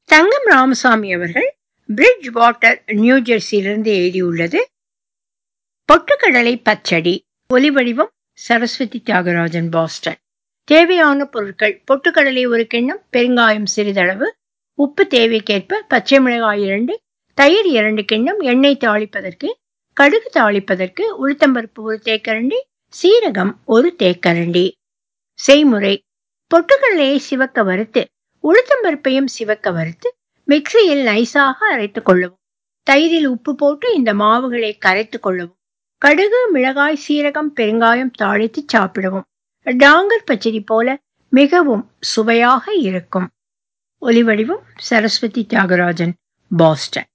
தங்கம் ராமசாமி அவர்கள் bridge water new ஜெர்சியிலிருந்து எழுதியுள்ளது பொட்டுக்கடலை பச்சடி ஒலிவடிவம் சரஸ்வதி தியாகராஜன் பாஸ்டன் தேவையான பொருட்கள் பொட்டுக்கடலை ஒரு கிண்ணம் பெருங்காயம் சிறிதளவு உப்பு தேவைக்கேற்ப பச்சை மிளகாய் இரண்டு தயிர் இரண்டு கிண்ணம் எண்ணெய் தாளிப்பதற்கு கடுகு தாளிப்பதற்கு உளுத்தம்பருப்பு ஒரு தேக்கரண்டி சீரகம் ஒரு தேக்கரண்டி செய்முறை பொட்டுக்கடலையை சிவக்க வறுத்து உளுத்தம்பருப்பையும் சிவக்க வறுத்து மிக்சியில் நைஸாக அரைத்துக் கொள்ளவும் தயிரில் உப்பு போட்டு இந்த மாவுகளை கரைத்துக் கொள்ளவும் கடுகு மிளகாய் சீரகம் பெருங்காயம் தாளித்து சாப்பிடவும் டாங்கர் பச்சடி போல மிகவும் சுவையாக இருக்கும் ஒலிவடிவம் சரஸ்வதி தியாகராஜன் பாஸ்டன்